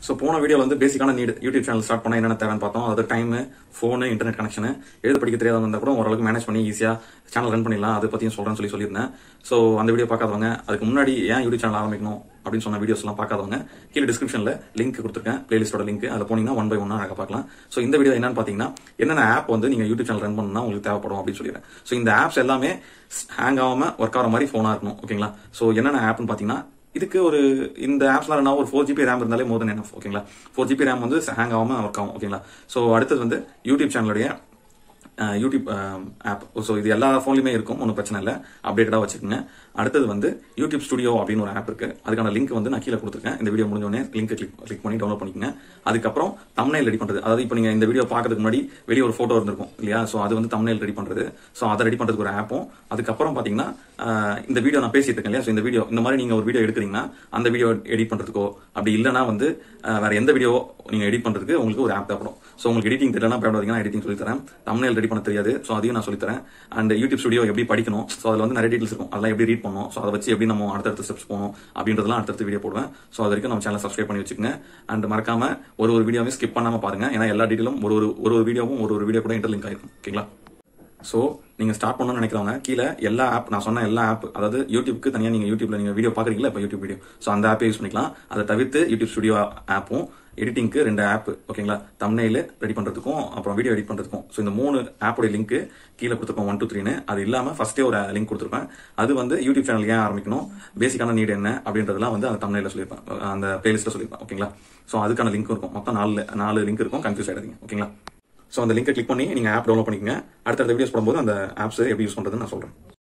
so போன வீடியோவில் வந்து பேசிக்கான நீட் யூடியூப் சேனல் ஸ்டார்ட் பண்ண என்னென்ன தேவைன்னு பார்த்தோம் அதாவது டைம் ஃபோனு இன்டர்நெட் கனெக்ஷன் எழுத படிக்க தெரியாதவங்க இருந்தால் கூட ஓரளவுக்கு மேனேஜ் பண்ணி ஈஸியாக சேனல் ரன் பண்ணிடலாம் அதை பற்றியும் சொல்கிறேன்னு சொல்லி சொல்லியிருந்தேன் ஸோ அந்த வீடியோ பார்க்காதவங்க அதுக்கு முன்னாடி ஏன் யூடியூப் சேனல் ஆரம்பிக்கணும் அப்படின்னு சொன்ன வீடியோஸ்லாம் பார்க்காதவங்க கீழே டிஸ்கிரிப்ஷனில் லிங்க் கொடுத்துருக்கேன் பிளேலிஸ்டோட லிங்க் அதில் போனீங்கன்னா ஒன் பை ஒன்னா அழகாக பார்க்கலாம் ஸோ இந்த வீடியோ என்னன்னு பார்த்தீங்கன்னா என்னென்ன ஆப் வந்து நீங்கள் யூடியூப் சேனல் ரன் பண்ணணும்னா உங்களுக்கு தேவைப்படும் அப்படின்னு சொல்லிடுறேன் ஸோ இந்த ஆப்ஸ் எல்லாமே ஹேங் ஆகாம ஒர்க் ஆகிற மாதிரி ஃபோனாக இருக்கணும் ஓகேங்களா ஸோ என்னென்ன ஆப்னு பார்த்தீங்கன்னா இதுக்கு ஒரு இந்த ஆப்ஸ்லாம் என்ன ஒரு ஃபோர் ஜிபி ரேம் இருந்தாலே மோர் தென் என்ன ஓகேங்களா ஃபோர் ஜிபி ரேம் வந்து ஹேங் ஆகாம ஒர்க் ஆகும் ஓகேங்களா ஸோ அடுத்தது வந்து யூடியூப் சேனலுடைய அஹ், யூடியூப் ஆப் ஸோ இது எல்லா ஃபோன்லையுமே இருக்கும் ஒன்றும் பிரச்சனை இல்லை அப்டேட்டடாக வச்சுக்கோங்க அடுத்தது வந்து யூடியூப் ஸ்டுடியோ அப்படின்னு ஒரு ஆப் இருக்கு அதுக்கான லிங்க் வந்து நான் கீழே கொடுத்துருக்கேன் இந்த வீடியோ முடிஞ்ச உடனே லிங்க் கிளிக் கிளிக் பண்ணி டவுன்லோட் பண்ணிக்கங்க அதுக்கப்புறம் தம்னைல் ரெடி பண்றது அதாவது இப்போ நீங்க இந்த வீடியோ பார்க்கறதுக்கு முன்னாடி வெளியே ஒரு போட்டோ இருந்திருக்கும் இல்லையா ஸோ அது வந்து தம்னைல் ரெடி பண்றது ஸோ அதை ரெடி பண்றதுக்கு ஒரு ஆப்பும் அதுக்கப்புறம் பாத்தீங்கன்னா அஹ், இந்த வீடியோ நான் பேசிட்டு இருக்கேன் இல்லையா ஸோ இந்த வீடியோ இந்த மாதிரி நீங்க ஒரு வீடியோ எடுக்கிறீங்கன்னா அந்த வீடியோ எடிட் பண்றதுக்கோ அப்படி இல்லைன்னா வந்து அஹ், வேற எந்த வீடியோ நீங்க எடிட் பண்றதுக்கு உங்களுக்கு ஒரு ஆப் தேவைப்படும் ஸோ உங்களுக்கு எடிட்டிங் தெரியலனா பயப்படாதீங்க நான் எடிட்டிங் சொல்லி தரேன் தம்னைல் ரெடி பண்ண தெரியாது ஸோ அதையும் நான் சொல்லி தரேன் அண்ட் யூடியூப் ஸ்டுடியோ எப்படி படிக்கணும் ஸோ அதில் வந்து நிறைய டீட்டெயில்ஸ் இருக்கும் அதெல்லாம் எப்படி ரீட் பண்ணணும் ஸோ அதை வச்சு எப்படி நம்ம அடுத்தடுத்த ஸ்டெப்ஸ் போகணும் அப்படின்றதெல்லாம் அடுத்தடுத்த வீடியோ போடுவேன் ஸோ அது வரைக்கும் நம்ம சேனல் சப்ஸ்கிரைப் பண்ணி வச்சுக்கோங்க அண்ட் மறக்காம ஒரு ஒரு வீடியோவையும் ஸ்கிப் பண்ணாம பாருங்க ஏன்னா எல்லா டீட்டெயிலும் ஒரு ஒரு ஒரு ஒரு வீடியோவும் ஒரு ஒரு வீடியோ கூட இன்டர்லிங்க் ஆயிருக்கும் ஓகேங்களா ஸோ நீங்க ஸ்டார்ட் பண்ணணும்னு நினைக்கிறவங்க கீழே எல்லா ஆப் நான் சொன்ன எல்லா ஆப் அதாவது யூடியூப்க்கு தனியா நீங்க யூடியூப்ல நீங்க வீடியோ பாக்குறீங்களா இப்போ யூடியூப் வீடியோ ஸோ அந்த ஆப்பை யூஸ் பண்ணிக்கலாம் அதை தவிர்த்து யூடியூப் ஸ்டுடியோ ஆப்பும் எடிட்டிங்க்கு ரெண்டு ஆப் ஓகேங்களா தம்னைல் ரெடி பண்றதுக்கும் அப்புறம் வீடியோ எடிட் பண்றதுக்கும் ஸோ இந்த மூணு ஆப்போட லிங்க் கீழே கொடுத்துருப்போம் ஒன் டூ த்ரீனு அது இல்லாம ஃபர்ஸ்டே ஒரு லிங்க் கொடுத்துருப்பேன் அது வந்து யூடியூப் சேனல் ஏன் ஆரம்பிக்கணும் பேசிக்கான நீட் என்ன அப்படின்றதெல்லாம் வந்து அந்த தம்னைல சொல்லியிருப்பேன் அந்த பிளேலிஸ்ட்ல சொல்லியிருப்பேன் ஓகேங்களா ஸோ அதுக்கான லிங்க் இருக்கும் மொத்தம் நாலு நாலு லிங்க் இருக்கும் கன்ஃபியூஸ் ஆயிடாதீங்க ஓகேங்களா ஸோ அந்த லிங்கை கிளிக் பண்ணி நீங்க ஆப் டவுன்லோட் பண்ணிக்கங்க அடுத்தடுத்த வீடியோஸ் போடும்போது அந்த ஆப்ஸ் எப்படி யூஸ் பண்றதுன்னு நான் சொல்றேன்